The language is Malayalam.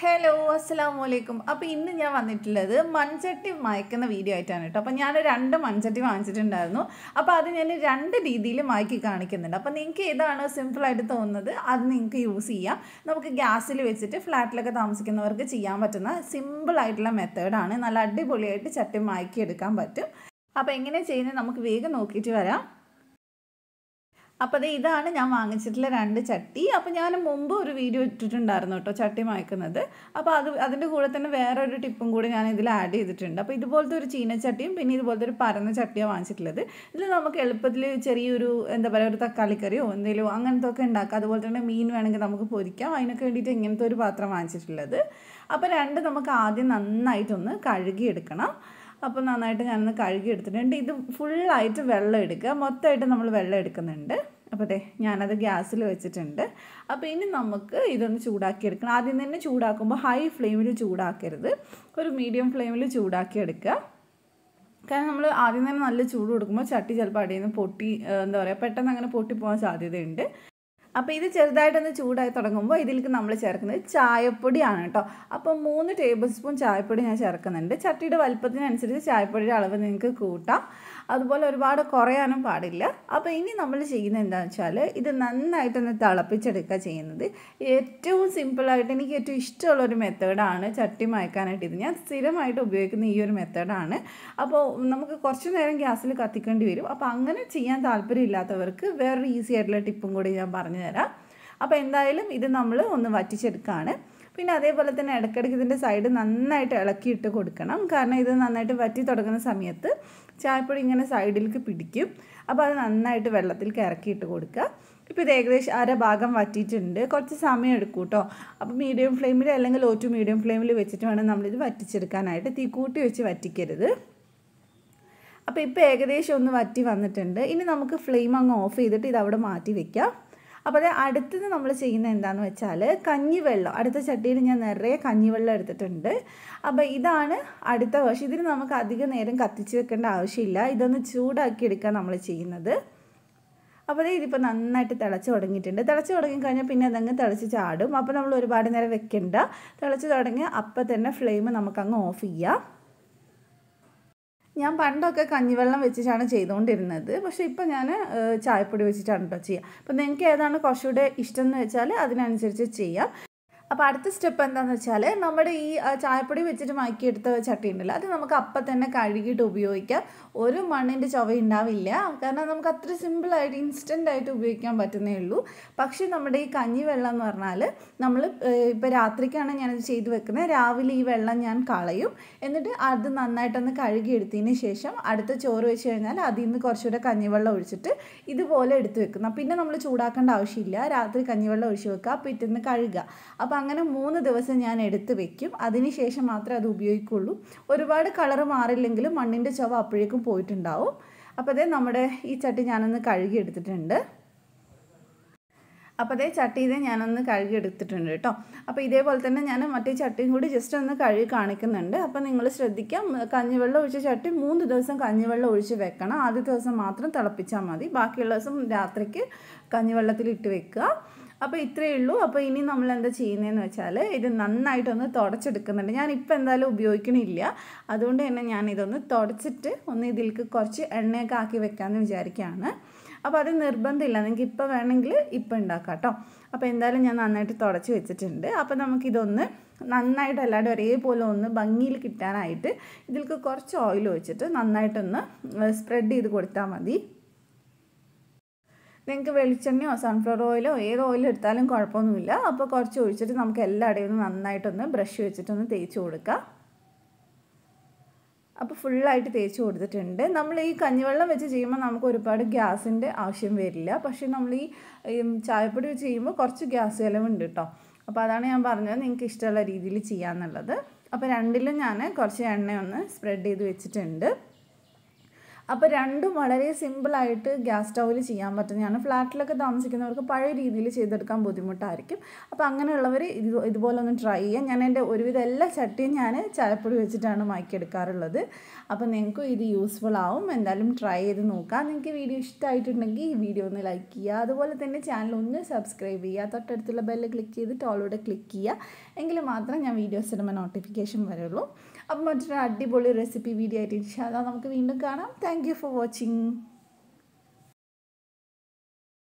ഹലോ അസ്സാം വലൈക്കും അപ്പോൾ ഇന്ന് ഞാൻ വന്നിട്ടുള്ളത് മൺചട്ടി മയക്കുന്ന വീഡിയോ ആയിട്ടാണ് കേട്ടോ അപ്പോൾ ഞാൻ രണ്ട് മൺചട്ടി വാങ്ങിച്ചിട്ടുണ്ടായിരുന്നു അപ്പോൾ അത് ഞാൻ രണ്ട് രീതിയിൽ മയക്കി കാണിക്കുന്നുണ്ട് അപ്പോൾ നിങ്ങൾക്ക് ഏതാണ് സിമ്പിളായിട്ട് തോന്നുന്നത് അത് നിങ്ങൾക്ക് യൂസ് ചെയ്യാം നമുക്ക് ഗ്യാസിൽ വെച്ചിട്ട് ഫ്ലാറ്റിലൊക്കെ താമസിക്കുന്നവർക്ക് ചെയ്യാൻ പറ്റുന്ന സിമ്പിളായിട്ടുള്ള മെത്തേഡാണ് നല്ല അടിപൊളിയായിട്ട് ചട്ടി മയക്കി എടുക്കാൻ പറ്റും അപ്പോൾ എങ്ങനെ ചെയ്യുന്നത് നമുക്ക് വേഗം നോക്കിയിട്ട് വരാം അപ്പോൾ അത് ഇതാണ് ഞാൻ വാങ്ങിച്ചിട്ടുള്ള രണ്ട് ചട്ടി അപ്പോൾ ഞാൻ മുമ്പ് ഒരു വീഡിയോ ഇട്ടിട്ടുണ്ടായിരുന്നു കേട്ടോ ചട്ടി മയക്കുന്നത് അപ്പോൾ അത് അതിൻ്റെ കൂടെ തന്നെ വേറെ ഒരു ടിപ്പും കൂടി ഞാൻ ഇതിൽ ആഡ് ചെയ്തിട്ടുണ്ട് അപ്പോൾ ഇതുപോലത്തെ ഒരു ചീനച്ചട്ടിയും പിന്നെ ഇതുപോലത്തെ ഒരു പരന്ന ചട്ടിയാണ് വാങ്ങിച്ചിട്ടുള്ളത് ഇതിൽ നമുക്ക് എളുപ്പത്തിൽ ചെറിയൊരു എന്താ പറയുക ഒരു തക്കാളിക്കറിയോ എന്തെങ്കിലും അങ്ങനത്തെ ഒക്കെ ഉണ്ടാക്കാം അതുപോലെ തന്നെ മീൻ വേണമെങ്കിൽ നമുക്ക് പൊരിക്കാം അതിനൊക്കെ വേണ്ടിയിട്ട് ഇങ്ങനത്തെ ഒരു പാത്രം വാങ്ങിച്ചിട്ടുള്ളത് അപ്പോൾ രണ്ട് നമുക്ക് ആദ്യം നന്നായിട്ടൊന്ന് കഴുകിയെടുക്കണം അപ്പോൾ നന്നായിട്ട് ഞാനൊന്ന് കഴുകി എടുത്തിട്ടുണ്ട് ഇത് ഫുള്ളായിട്ട് വെള്ളം എടുക്കുക മൊത്തമായിട്ട് നമ്മൾ വെള്ളം എടുക്കുന്നുണ്ട് അപ്പോൾ അതെ ഞാനത് ഗ്യാസിൽ വെച്ചിട്ടുണ്ട് അപ്പോൾ ഇനി നമുക്ക് ഇതൊന്ന് ചൂടാക്കി എടുക്കണം ആദ്യം തന്നെ ചൂടാക്കുമ്പോൾ ഹൈ ഫ്ലെയിമിൽ ചൂടാക്കരുത് ഒരു മീഡിയം ഫ്ലെയിമിൽ ചൂടാക്കി എടുക്കുക കാരണം നമ്മൾ ആദ്യം തന്നെ നല്ല ചൂട് കൊടുക്കുമ്പോൾ ചട്ടി ചിലപ്പോൾ അടിയിൽ നിന്ന് പൊട്ടി എന്താ പറയുക പെട്ടെന്ന് അങ്ങനെ പൊട്ടിപ്പോകാൻ സാധ്യതയുണ്ട് അപ്പോൾ ഇത് ചെറുതായിട്ടൊന്ന് ചൂടായി തുടങ്ങുമ്പോൾ ഇതിലേക്ക് നമ്മൾ ചേർക്കുന്നത് ചായപ്പൊടിയാണ് കേട്ടോ അപ്പോൾ മൂന്ന് ടേബിൾ സ്പൂൺ ചായപ്പൊടി ഞാൻ ചേർക്കുന്നുണ്ട് ചട്ടിയുടെ വലുപ്പത്തിനനുസരിച്ച് ചായപ്പൊടിയുടെ അളവ് നിങ്ങൾക്ക് കൂട്ടാം അതുപോലെ ഒരുപാട് കുറയാനും പാടില്ല അപ്പോൾ ഇനി നമ്മൾ ചെയ്യുന്നത് എന്താണെന്ന് വെച്ചാൽ ഇത് നന്നായിട്ടൊന്ന് തിളപ്പിച്ചെടുക്കുക ചെയ്യുന്നത് ഏറ്റവും സിമ്പിളായിട്ട് എനിക്ക് ഏറ്റവും ഇഷ്ടമുള്ള ഒരു മെത്തേഡാണ് ചട്ടി മയക്കാനായിട്ട് ഇത് ഞാൻ സ്ഥിരമായിട്ട് ഉപയോഗിക്കുന്ന ഈ ഒരു മെത്തേഡാണ് അപ്പോൾ നമുക്ക് കുറച്ച് നേരം ഗ്യാസിൽ കത്തിക്കേണ്ടി വരും അപ്പോൾ അങ്ങനെ ചെയ്യാൻ താല്പര്യമില്ലാത്തവർക്ക് വേറൊരു ഈസി ആയിട്ടുള്ള ടിപ്പും കൂടി ഞാൻ പറഞ്ഞു തരാം അപ്പോൾ എന്തായാലും ഇത് നമ്മൾ ഒന്ന് വറ്റിച്ചെടുക്കുകയാണ് പിന്നെ അതേപോലെ തന്നെ ഇടയ്ക്കിടയ്ക്ക് ഇതിൻ്റെ സൈഡ് നന്നായിട്ട് ഇളക്കിയിട്ട് കൊടുക്കണം കാരണം ഇത് നന്നായിട്ട് വറ്റി തുടങ്ങുന്ന സമയത്ത് ചായപ്പൊടി ഇങ്ങനെ സൈഡിലേക്ക് പിടിക്കും അപ്പോൾ അത് നന്നായിട്ട് വെള്ളത്തിൽ ഇറക്കിയിട്ട് കൊടുക്കുക ഇപ്പോൾ ഇത് ഏകദേശം അര ഭാഗം വറ്റിയിട്ടുണ്ട് കുറച്ച് സമയം എടുക്കും കേട്ടോ അപ്പോൾ മീഡിയം ഫ്ലെയിമിൽ അല്ലെങ്കിൽ ലോ ടു മീഡിയം ഫ്ലെയിമിൽ വെച്ചിട്ട് വേണം നമ്മളിത് വറ്റിച്ചെടുക്കാനായിട്ട് തീ കൂട്ടി വെച്ച് വറ്റിക്കരുത് അപ്പോൾ ഇപ്പോൾ ഏകദേശം ഒന്ന് വറ്റി വന്നിട്ടുണ്ട് ഇനി നമുക്ക് ഫ്ലെയിം അങ്ങ് ഓഫ് ചെയ്തിട്ട് ഇത് അവിടെ മാറ്റി വെക്കാം അപ്പോൾ അത് അടുത്തത് നമ്മൾ ചെയ്യുന്നത് എന്താണെന്ന് വെച്ചാൽ കഞ്ഞിവെള്ളം അടുത്ത ചട്ടിയിൽ ഞാൻ നിറയെ കഞ്ഞിവെള്ളം എടുത്തിട്ടുണ്ട് അപ്പോൾ ഇതാണ് അടുത്ത വർഷം ഇതിന് നമുക്ക് അധികം നേരം കത്തിച്ച് വെക്കേണ്ട ആവശ്യമില്ല ഇതൊന്ന് ചൂടാക്കി എടുക്കാൻ നമ്മൾ ചെയ്യുന്നത് അപ്പോൾ ഇതിപ്പോൾ നന്നായിട്ട് തിളച്ച് തുടങ്ങിയിട്ടുണ്ട് തിളച്ച് തുടങ്ങിക്കഴിഞ്ഞാൽ പിന്നെ അതങ്ങ് തിളച്ച് ചാടും അപ്പോൾ നമ്മൾ ഒരുപാട് നേരം വെക്കണ്ട തിളച്ച് തുടങ്ങി അപ്പം തന്നെ ഫ്ലെയിം നമുക്കങ്ങ് ഓഫ് ചെയ്യാം ഞാൻ പണ്ടൊക്കെ കഞ്ഞിവെള്ളം വെച്ചിട്ടാണ് ചെയ്തുകൊണ്ടിരുന്നത് പക്ഷേ ഇപ്പോൾ ഞാൻ ചായപ്പൊടി വെച്ചിട്ടാണ് കേട്ടോ ചെയ്യുക അപ്പോൾ നിങ്ങൾക്ക് ഏതാണ് കുറച്ചുകൂടെ ഇഷ്ടം എന്ന് വെച്ചാൽ അതിനനുസരിച്ച് ചെയ്യാം അപ്പോൾ അടുത്ത സ്റ്റെപ്പ് എന്താണെന്ന് വെച്ചാൽ നമ്മുടെ ഈ ചായപ്പൊടി വെച്ചിട്ട് മാക്കിയെടുത്ത ചട്ടി ഉണ്ടല്ലോ അത് നമുക്ക് അപ്പം തന്നെ കഴുകിയിട്ട് ഉപയോഗിക്കാം ഒരു മണ്ണിൻ്റെ ചുവ ഉണ്ടാവില്ല കാരണം നമുക്ക് അത്ര സിമ്പിളായിട്ട് ഇൻസ്റ്റൻ്റ് ആയിട്ട് ഉപയോഗിക്കാൻ പറ്റുന്നേ ഉള്ളൂ പക്ഷേ നമ്മുടെ ഈ കഞ്ഞി വെള്ളം എന്ന് പറഞ്ഞാൽ നമ്മൾ ഇപ്പോൾ രാത്രിക്കാണ് ഞാനത് ചെയ്ത് വെക്കുന്നത് രാവിലെ ഈ വെള്ളം ഞാൻ കളയും എന്നിട്ട് അത് നന്നായിട്ടൊന്ന് കഴുകിയെടുത്തതിന് ശേഷം അടുത്ത ചോറ് വെച്ച് കഴിഞ്ഞാൽ അതിൽ നിന്ന് കുറച്ചുകൂടെ കഞ്ഞിവെള്ളം ഒഴിച്ചിട്ട് ഇതുപോലെ എടുത്ത് വെക്കുന്ന പിന്നെ നമ്മൾ ചൂടാക്കേണ്ട ആവശ്യമില്ല രാത്രി കഞ്ഞിവെള്ളം ഒഴിച്ച് വെക്കുക പിറ്റേന്ന് കഴുകുക അപ്പോൾ അങ്ങനെ മൂന്ന് ദിവസം ഞാൻ എടുത്ത് വെക്കും അതിനുശേഷം മാത്രമേ അത് ഉപയോഗിക്കുള്ളൂ ഒരുപാട് കളർ മാറില്ലെങ്കിലും മണ്ണിൻ്റെ ചുവ അപ്പോഴേക്കും പോയിട്ടുണ്ടാവും അപ്പോൾ അതേ നമ്മുടെ ഈ ചട്ടി ഞാനൊന്ന് കഴുകി എടുത്തിട്ടുണ്ട് അപ്പോൾ അതേ ചട്ടി ഇതേ ഞാനൊന്ന് കഴുകി എടുത്തിട്ടുണ്ട് കേട്ടോ അപ്പോൾ ഇതേപോലെ തന്നെ ഞാൻ മറ്റേ ചട്ടിയും കൂടി ജസ്റ്റ് ഒന്ന് കഴുകി കാണിക്കുന്നുണ്ട് അപ്പോൾ നിങ്ങൾ ശ്രദ്ധിക്കാം കഞ്ഞിവെള്ളം ഒഴിച്ച ചട്ടി മൂന്ന് ദിവസം കഞ്ഞിവെള്ളം ഒഴിച്ച് വെക്കണം ആദ്യ ദിവസം മാത്രം തിളപ്പിച്ചാൽ മതി ബാക്കിയുള്ള ദിവസം രാത്രിക്ക് കഞ്ഞിവെള്ളത്തിൽ ഇട്ട് വെക്കുക അപ്പോൾ ഇത്രയേ ഉള്ളൂ അപ്പോൾ ഇനി നമ്മൾ എന്താ ചെയ്യുന്നതെന്ന് വെച്ചാൽ ഇത് നന്നായിട്ടൊന്ന് തുടച്ചെടുക്കുന്നുണ്ട് ഞാൻ ഇപ്പോൾ എന്തായാലും ഉപയോഗിക്കണില്ല അതുകൊണ്ട് തന്നെ ഞാൻ ഇതൊന്ന് തുടച്ചിട്ട് ഒന്ന് ഇതിലേക്ക് കുറച്ച് എണ്ണയൊക്കെ ആക്കി വെക്കാമെന്ന് വിചാരിക്കുകയാണ് അപ്പോൾ അത് നിർബന്ധമില്ല നിങ്ങൾക്ക് ഇപ്പോൾ വേണമെങ്കിൽ ഇപ്പോൾ ഉണ്ടാക്കാം കേട്ടോ അപ്പോൾ എന്തായാലും ഞാൻ നന്നായിട്ട് തുടച്ച് വെച്ചിട്ടുണ്ട് അപ്പോൾ നമുക്കിതൊന്ന് നന്നായിട്ട് അല്ലാണ്ട് ഒരേപോലെ ഒന്ന് ഭംഗിയിൽ കിട്ടാനായിട്ട് ഇതിലേക്ക് കുറച്ച് ഓയിൽ ഒഴിച്ചിട്ട് നന്നായിട്ടൊന്ന് സ്പ്രെഡ് ചെയ്ത് കൊടുത്താൽ മതി നിങ്ങൾക്ക് വെളിച്ചെണ്ണയോ സൺഫ്ലവർ ഓയിലോ ഏത് ഓയിൽ എടുത്താലും കുഴപ്പമൊന്നുമില്ല അപ്പോൾ കുറച്ച് ഒഴിച്ചിട്ട് നമുക്ക് എല്ലായിടെയും ഒന്ന് നന്നായിട്ടൊന്ന് ബ്രഷ് വെച്ചിട്ടൊന്ന് തേച്ച് കൊടുക്കുക അപ്പോൾ ഫുള്ളായിട്ട് തേച്ച് കൊടുത്തിട്ടുണ്ട് നമ്മൾ ഈ കഞ്ഞിവെള്ളം വെച്ച് ചെയ്യുമ്പോൾ നമുക്ക് ഒരുപാട് ഗ്യാസിൻ്റെ ആവശ്യം വരില്ല പക്ഷേ നമ്മൾ ഈ ചായപ്പൊടി വെച്ച് ചെയ്യുമ്പോൾ കുറച്ച് ഗ്യാസ് ചിലവുണ്ട് കേട്ടോ അപ്പോൾ അതാണ് ഞാൻ പറഞ്ഞത് നിങ്ങൾക്ക് ഇഷ്ടമുള്ള രീതിയിൽ ചെയ്യാമെന്നുള്ളത് അപ്പോൾ രണ്ടിലും ഞാൻ കുറച്ച് എണ്ണ ഒന്ന് സ്പ്രെഡ് ചെയ്ത് വെച്ചിട്ടുണ്ട് അപ്പോൾ രണ്ടും വളരെ സിമ്പിളായിട്ട് ഗ്യാസ് സ്റ്റൗവിൽ ചെയ്യാൻ പറ്റുന്നതാണ് ഫ്ലാറ്റിലൊക്കെ താമസിക്കുന്നവർക്ക് പഴയ രീതിയിൽ ചെയ്തെടുക്കാൻ ബുദ്ധിമുട്ടായിരിക്കും അപ്പോൾ അങ്ങനെയുള്ളവർ ഇത് ഇതുപോലെ ഒന്ന് ട്രൈ ചെയ്യാം ഞാൻ എൻ്റെ ഒരുവിധം എല്ലാ ചട്ടിയും ഞാൻ ചായപ്പൊടി വെച്ചിട്ടാണ് മാക്കിയെടുക്കാറുള്ളത് അപ്പോൾ നിങ്ങൾക്കും ഇത് യൂസ്ഫുൾ ആവും എന്തായാലും ട്രൈ ചെയ്ത് നോക്കാം നിങ്ങൾക്ക് വീഡിയോ ഇഷ്ടമായിട്ടുണ്ടെങ്കിൽ ഈ വീഡിയോ ഒന്ന് ലൈക്ക് ചെയ്യുക അതുപോലെ തന്നെ ചാനൽ ഒന്ന് സബ്സ്ക്രൈബ് ചെയ്യുക തൊട്ടടുത്തുള്ള ബെല്ല് ക്ലിക്ക് ചെയ്തിട്ട് ഓളോടെ ക്ലിക്ക് ചെയ്യുക എങ്കിൽ മാത്രം ഞാൻ വീഡിയോസ് ഇടുമ്പോൾ നോട്ടിഫിക്കേഷൻ വരുള്ളൂ അപ്പം മറ്റൊരു അടിപൊളി റെസിപ്പി വീഡിയോ ആയിട്ട് ഇൻഷാല്ല നമുക്ക് വീണ്ടും കാണാം താങ്ക് യു ഫോർ വാച്ചിങ്